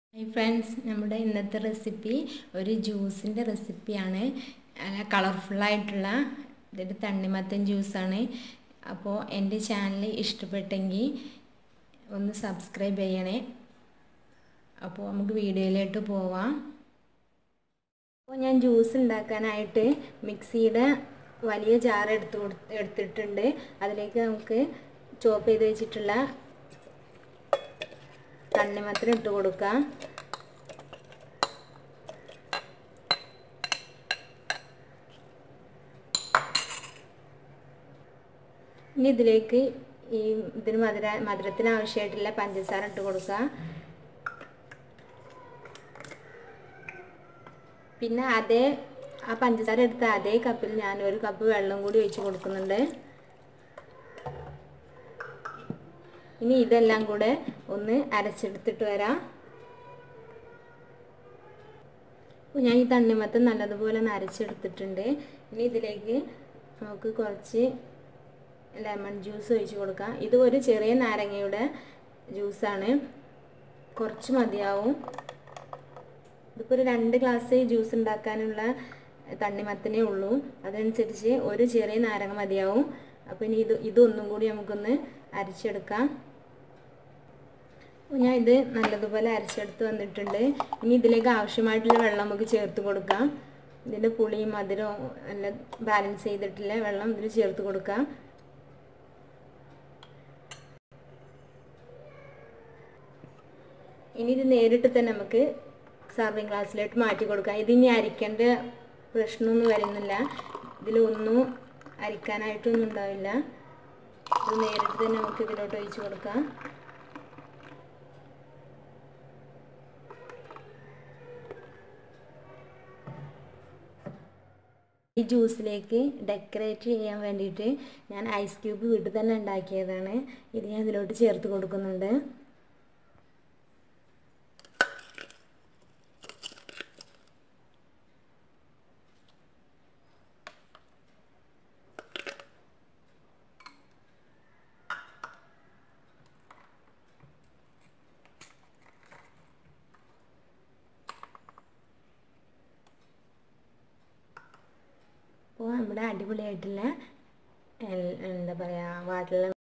hi friends നമ്മുടെ ഇന്നത്തെ recipe ഒരു ജ്യൂസിൻ്റെ റെസിപ്പിയാണ് നല്ല കളർഫുള്ളായിട്ടുള്ള ഇതൊരു തണ്ണിമത്തൻ ജ്യൂസാണ് അപ്പോൾ എൻ്റെ ചാനൽ ഇഷ്ടപ്പെട്ടെങ്കിൽ ഒന്ന് സബ്സ്ക്രൈബ് ചെയ്യണേ അപ്പോൾ നമുക്ക് വീഡിയോയിലോട്ട് പോവാം അപ്പോൾ ഞാൻ ജ്യൂസ് ഉണ്ടാക്കാനായിട്ട് മിക്സിയുടെ വലിയ ജാർ എടുത്ത് കൊടു എടുത്തിട്ടുണ്ട് അതിലേക്ക് നമുക്ക് ചോപ്പ് ചെയ്ത് വെച്ചിട്ടുള്ള തണ്ണിമത്തൻ ഇട്ട് കൊടുക്കാം ഇനി ഇതിലേക്ക് ഈ ഇതിന് മധുര മധുരത്തിന് ആവശ്യമായിട്ടുള്ള പഞ്ചസാര ഇട്ട് കൊടുക്കുക പിന്നെ അതേ ആ പഞ്ചസാര എടുത്ത അതേ കപ്പിൽ ഞാൻ ഒരു കപ്പ് വെള്ളം കൂടി ഒഴിച്ച് കൊടുക്കുന്നുണ്ട് ഇനി ഇതെല്ലാം കൂടെ ഒന്ന് അരച്ചെടുത്തിട്ട് വരാം അപ്പോൾ ഞാൻ ഈ തണ്ണിമത്തം നല്ലതുപോലെ ഒന്ന് അരച്ചെടുത്തിട്ടുണ്ട് ഇനി ഇതിലേക്ക് നമുക്ക് കുറച്ച് ലെമൺ ജ്യൂസ് ഒഴിച്ച് കൊടുക്കാം ഇത് ഒരു ചെറിയ നാരങ്ങയുടെ ജ്യൂസാണ് കുറച്ച് മതിയാവും ഇതിപ്പോൾ ഒരു രണ്ട് ഗ്ലാസ് ജ്യൂസ് ഉണ്ടാക്കാനുള്ള തണ്ണിമത്തനേ ഉള്ളൂ അതനുസരിച്ച് ഒരു ചെറിയ നാരങ്ങ മതിയാവും അപ്പോൾ ഇനി ഇത് ഇതൊന്നും കൂടി നമുക്കൊന്ന് അരച്ചെടുക്കാം ഞാൻ ഇത് നല്ലതുപോലെ അരച്ചെടുത്ത് വന്നിട്ടുണ്ട് ഇനി ഇതിലേക്ക് ആവശ്യമായിട്ടുള്ള വെള്ളം നമുക്ക് ചേർത്ത് കൊടുക്കാം ഇതിൻ്റെ പുളിയും മധുരവും എല്ലാം ബാലൻസ് ചെയ്തിട്ടുള്ള വെള്ളം ഇതിൽ ചേർത്ത് കൊടുക്കാം ഇനി ഇത് നേരിട്ട് തന്നെ നമുക്ക് സർവിങ് ഗ്ലാസ്സിലോട്ട് മാറ്റി കൊടുക്കാം ഇതിനി അരിക്കേണ്ട പ്രശ്നമൊന്നും വരുന്നില്ല ഇതിലൊന്നും അരിക്കാനായിട്ടൊന്നും ഉണ്ടാവില്ല ഇത് നേരിട്ട് തന്നെ നമുക്ക് ഇതിലോട്ട് ഒഴിച്ച് കൊടുക്കാം ഈ ജ്യൂസിലേക്ക് ഡെക്കറേറ്റ് ചെയ്യാൻ വേണ്ടിയിട്ട് ഞാൻ ഐസ് ക്യൂബ് വീട്ടിൽ തന്നെ ഉണ്ടാക്കിയതാണ് ഇത് ഞാൻ ഇതിലോട്ട് ചേർത്ത് കൊടുക്കുന്നുണ്ട് അപ്പോൾ നമ്മുടെ അടിപൊളിയായിട്ടുള്ള എന്താ പറയുക വാട്ടിലെ